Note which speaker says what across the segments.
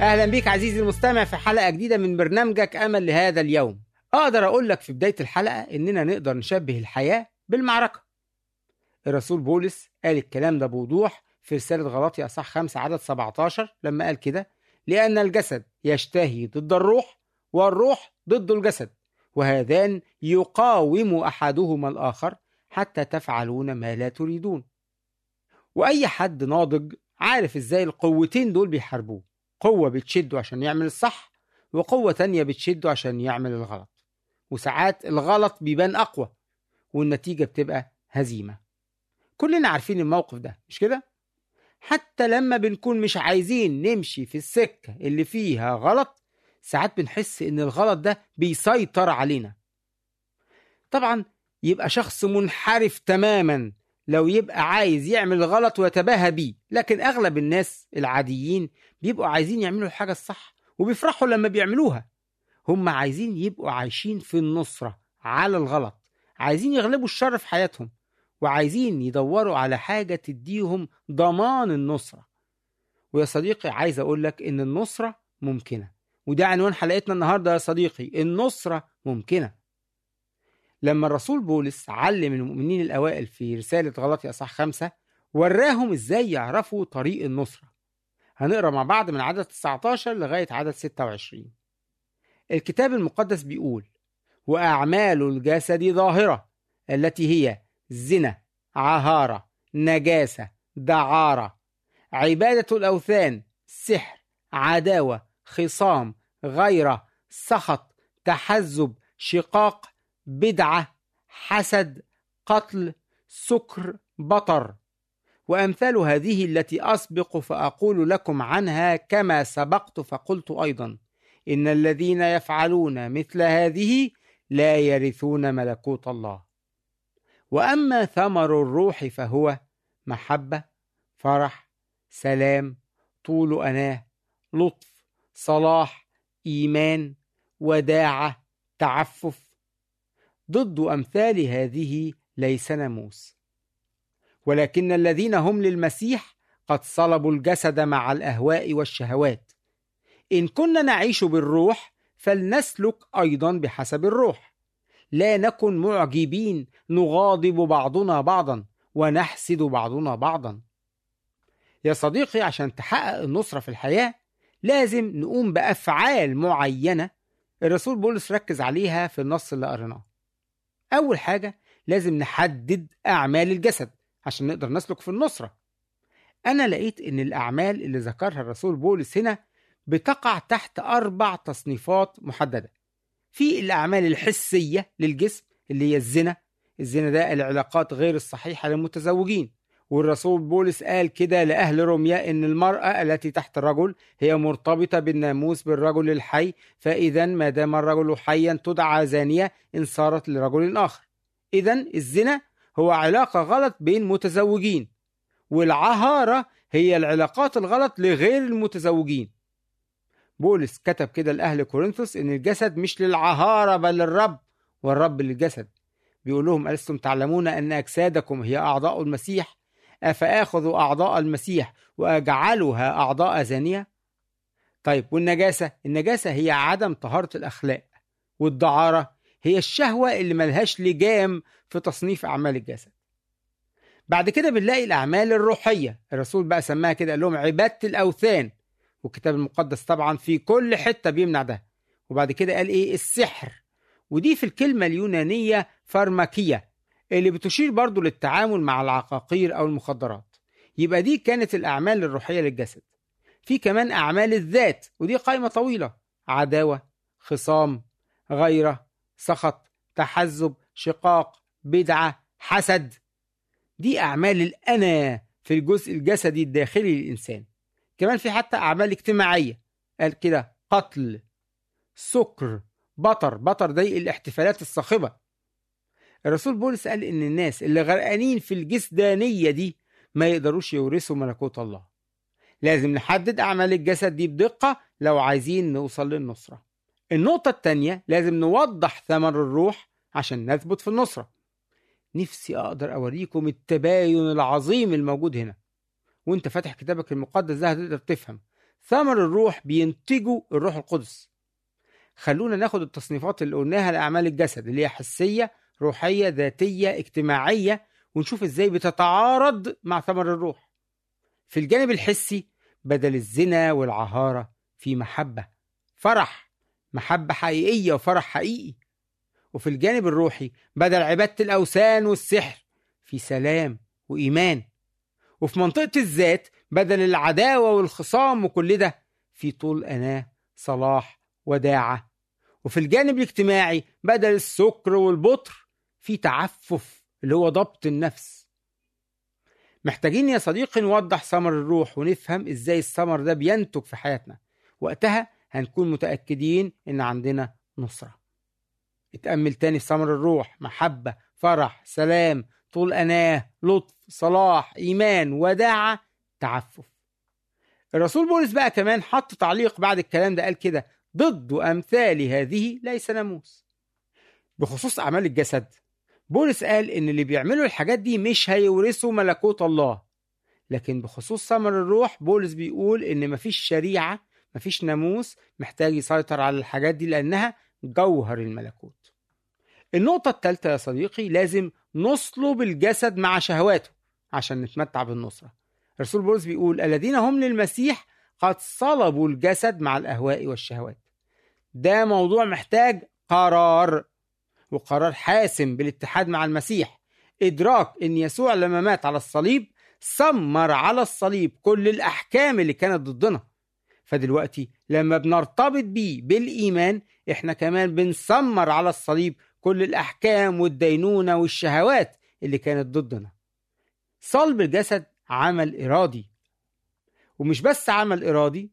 Speaker 1: أهلا بيك عزيزي المستمع في حلقة جديدة من برنامجك أمل لهذا اليوم أقدر أقول لك في بداية الحلقة إننا نقدر نشبه الحياة بالمعركة الرسول بولس قال الكلام ده بوضوح في رسالة غلاطي أصح 5 عدد 17 لما قال كده لأن الجسد يشتهي ضد الروح والروح ضد الجسد وهذان يقاوم أحدهما الآخر حتى تفعلون ما لا تريدون وأي حد ناضج عارف إزاي القوتين دول بيحاربوه قوة بتشده عشان يعمل الصح وقوة تانية بتشده عشان يعمل الغلط وساعات الغلط بيبان أقوى والنتيجة بتبقى هزيمة كلنا عارفين الموقف ده مش كده؟ حتى لما بنكون مش عايزين نمشي في السكة اللي فيها غلط ساعات بنحس إن الغلط ده بيسيطر علينا طبعا يبقى شخص منحرف تماما لو يبقى عايز يعمل غلط ويتباهى بيه لكن أغلب الناس العاديين بيبقوا عايزين يعملوا الحاجة الصح وبيفرحوا لما بيعملوها هم عايزين يبقوا عايشين في النصرة على الغلط عايزين يغلبوا الشر في حياتهم وعايزين يدوروا على حاجة تديهم ضمان النصرة ويا صديقي عايز أقول لك إن النصرة ممكنة وده عنوان حلقتنا النهاردة يا صديقي النصرة ممكنة لما الرسول بولس علم المؤمنين الأوائل في رسالة غلطي أصح خمسة وراهم إزاي يعرفوا طريق النصرة هنقرأ مع بعض من عدد 19 لغاية عدد 26 الكتاب المقدس بيقول وأعمال الجسد ظاهرة التي هي زنا عهارة نجاسة دعارة عبادة الأوثان سحر عداوة خصام غيرة سخط تحزب شقاق بدعة حسد قتل سكر بطر وأمثال هذه التي أسبق فأقول لكم عنها كما سبقت فقلت أيضا إن الذين يفعلون مثل هذه لا يرثون ملكوت الله واما ثمر الروح فهو محبه فرح سلام طول اناه لطف صلاح ايمان وداعه تعفف ضد امثال هذه ليس ناموس ولكن الذين هم للمسيح قد صلبوا الجسد مع الاهواء والشهوات ان كنا نعيش بالروح فلنسلك ايضا بحسب الروح لا نكن معجبين نغاضب بعضنا بعضا ونحسد بعضنا بعضا يا صديقي عشان تحقق النصرة في الحياة لازم نقوم بأفعال معينة الرسول بولس ركز عليها في النص اللي قريناه أول حاجة لازم نحدد أعمال الجسد عشان نقدر نسلك في النصرة أنا لقيت إن الأعمال اللي ذكرها الرسول بولس هنا بتقع تحت أربع تصنيفات محددة في الأعمال الحسية للجسم اللي هي الزنا الزنا ده العلاقات غير الصحيحة للمتزوجين والرسول بولس قال كده لأهل روميا إن المرأة التي تحت الرجل هي مرتبطة بالناموس بالرجل الحي فإذا ما دام الرجل حيا تدعى زانية إن صارت لرجل آخر إذا الزنا هو علاقة غلط بين متزوجين والعهارة هي العلاقات الغلط لغير المتزوجين بولس كتب كده لأهل كورنثوس إن الجسد مش للعهارة بل للرب والرب للجسد بيقول لهم ألستم تعلمون أن أجسادكم هي أعضاء المسيح أفآخذ أعضاء المسيح وأجعلها أعضاء زانية طيب والنجاسة النجاسة هي عدم طهارة الأخلاق والدعارة هي الشهوة اللي ملهاش لجام في تصنيف أعمال الجسد بعد كده بنلاقي الأعمال الروحية الرسول بقى سماها كده قال لهم عبادة الأوثان والكتاب المقدس طبعا في كل حتة بيمنع ده وبعد كده قال إيه السحر ودي في الكلمة اليونانية فارماكية اللي بتشير برضو للتعامل مع العقاقير أو المخدرات يبقى دي كانت الأعمال الروحية للجسد في كمان أعمال الذات ودي قائمة طويلة عداوة خصام غيرة سخط تحزب شقاق بدعة حسد دي أعمال الأنا في الجزء الجسدي الداخلي للإنسان كمان في حتى أعمال اجتماعية قال كده قتل سكر بطر بطر دي الاحتفالات الصاخبة الرسول بولس قال إن الناس اللي غرقانين في الجسدانية دي ما يقدروش يورثوا ملكوت الله لازم نحدد أعمال الجسد دي بدقة لو عايزين نوصل للنصرة النقطة التانية لازم نوضح ثمر الروح عشان نثبت في النصرة نفسي أقدر أوريكم التباين العظيم الموجود هنا وانت فاتح كتابك المقدس ده هتقدر تفهم ثمر الروح بينتجوا الروح القدس خلونا ناخد التصنيفات اللي قلناها لأعمال الجسد اللي هي حسية روحية ذاتية اجتماعية ونشوف ازاي بتتعارض مع ثمر الروح في الجانب الحسي بدل الزنا والعهارة في محبة فرح محبة حقيقية وفرح حقيقي وفي الجانب الروحي بدل عبادة الأوثان والسحر في سلام وإيمان وفي منطقة الذات بدل العداوة والخصام وكل ده في طول أناة صلاح وداعة وفي الجانب الاجتماعي بدل السكر والبطر في تعفف اللي هو ضبط النفس محتاجين يا صديقي نوضح ثمر الروح ونفهم ازاي الثمر ده بينتج في حياتنا وقتها هنكون متأكدين ان عندنا نصرة اتأمل تاني في ثمر الروح محبة فرح سلام طول أناه لطف صلاح إيمان وداعة تعفف الرسول بولس بقى كمان حط تعليق بعد الكلام ده قال كده ضد أمثال هذه ليس ناموس بخصوص أعمال الجسد بولس قال إن اللي بيعملوا الحاجات دي مش هيورثوا ملكوت الله لكن بخصوص ثمر الروح بولس بيقول إن مفيش شريعة مفيش ناموس محتاج يسيطر على الحاجات دي لأنها جوهر الملكوت النقطة الثالثة يا صديقي لازم نصلب الجسد مع شهواته عشان نتمتع بالنصرة الرسول بولس بيقول الذين هم للمسيح قد صلبوا الجسد مع الأهواء والشهوات ده موضوع محتاج قرار وقرار حاسم بالاتحاد مع المسيح إدراك إن يسوع لما مات على الصليب سمر على الصليب كل الأحكام اللي كانت ضدنا فدلوقتي لما بنرتبط بيه بالإيمان إحنا كمان بنسمر على الصليب كل الأحكام والدينونة والشهوات اللي كانت ضدنا صلب الجسد عمل إرادي ومش بس عمل إرادي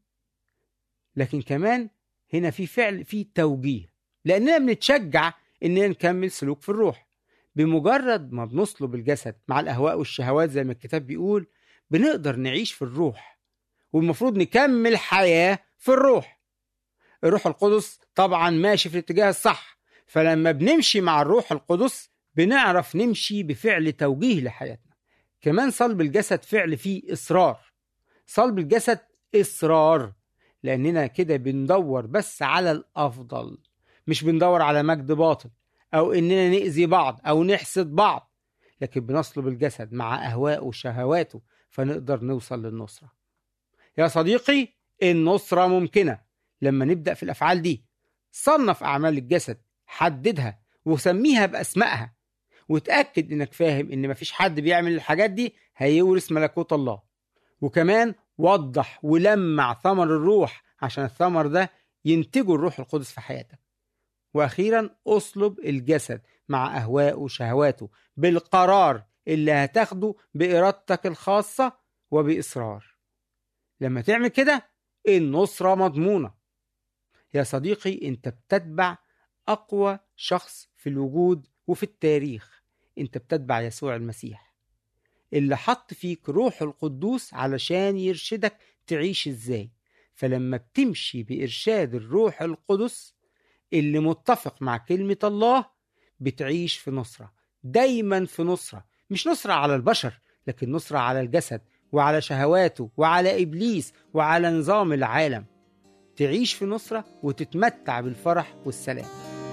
Speaker 1: لكن كمان هنا في فعل في توجيه لأننا بنتشجع إننا نكمل سلوك في الروح بمجرد ما بنصلب الجسد مع الأهواء والشهوات زي ما الكتاب بيقول بنقدر نعيش في الروح والمفروض نكمل حياة في الروح الروح القدس طبعا ماشي في الاتجاه الصح فلما بنمشي مع الروح القدس بنعرف نمشي بفعل توجيه لحياتنا كمان صلب الجسد فعل فيه إصرار صلب الجسد إصرار لأننا كده بندور بس على الأفضل مش بندور على مجد باطل أو إننا نأذي بعض أو نحسد بعض لكن بنصلب الجسد مع أهواءه وشهواته فنقدر نوصل للنصرة يا صديقي النصرة ممكنة لما نبدأ في الأفعال دي صنف أعمال الجسد حددها وسميها بأسمائها وتأكد إنك فاهم إن مفيش حد بيعمل الحاجات دي هيورث ملكوت الله وكمان وضح ولمع ثمر الروح عشان الثمر ده ينتجه الروح القدس في حياتك وأخيرا أصلب الجسد مع أهوائه وشهواته بالقرار اللي هتاخده بإرادتك الخاصة وبإصرار لما تعمل كده النصرة مضمونة يا صديقي انت بتتبع أقوى شخص في الوجود وفي التاريخ انت بتتبع يسوع المسيح اللي حط فيك روح القدوس علشان يرشدك تعيش ازاي فلما بتمشي بإرشاد الروح القدس اللي متفق مع كلمة الله بتعيش في نصرة دايما في نصرة مش نصرة على البشر لكن نصرة على الجسد وعلى شهواته وعلى إبليس وعلى نظام العالم تعيش في نصرة وتتمتع بالفرح والسلام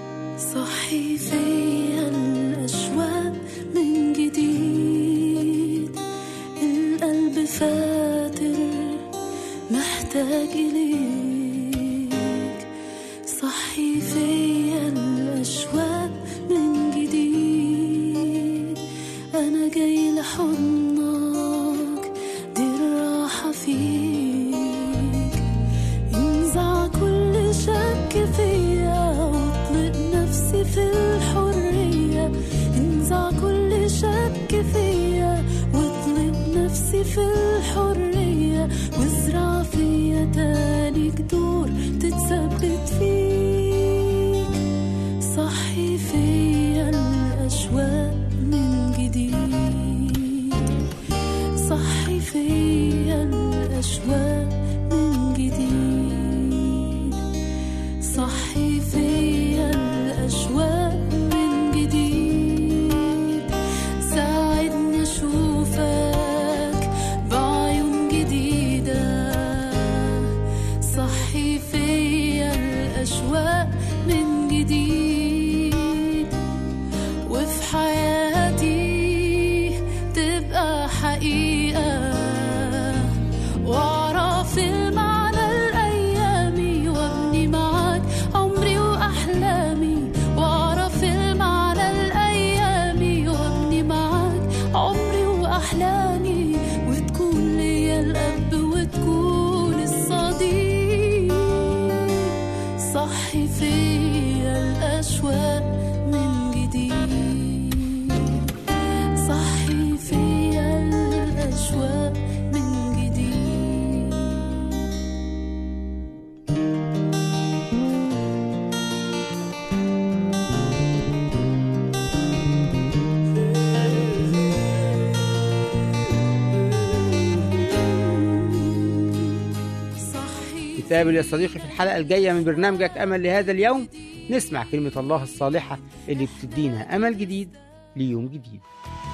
Speaker 2: صحي فيا الأشواق من جديد القلب فاتر محتاج إليك صحي فيا الأشواق من جديد أنا جاي لحضنك دي الراحة فيك انزع كل شك فيا واطلق نفسي في الحرية انزع كل شك فيا واطلق نفسي في الحرية وازرع فيا تاني صحي فيا الأشواق من جديد وفي حياتي تبقى حقيقة وأعرف المعنى الأيامي وأبني معاك عمري وأحلامي وأعرف المعنى الأيامي وأبني معاك عمري وأحلامي وتكون ليا الأب وتكون الصديق صحي فيا الأشواق من جديد صحي فيا الأشواق من جديد صحي
Speaker 1: نتقابل يا صديقي في الحلقة الجاية من برنامجك أمل لهذا اليوم نسمع كلمة الله الصالحة اللي بتدينا أمل جديد ليوم جديد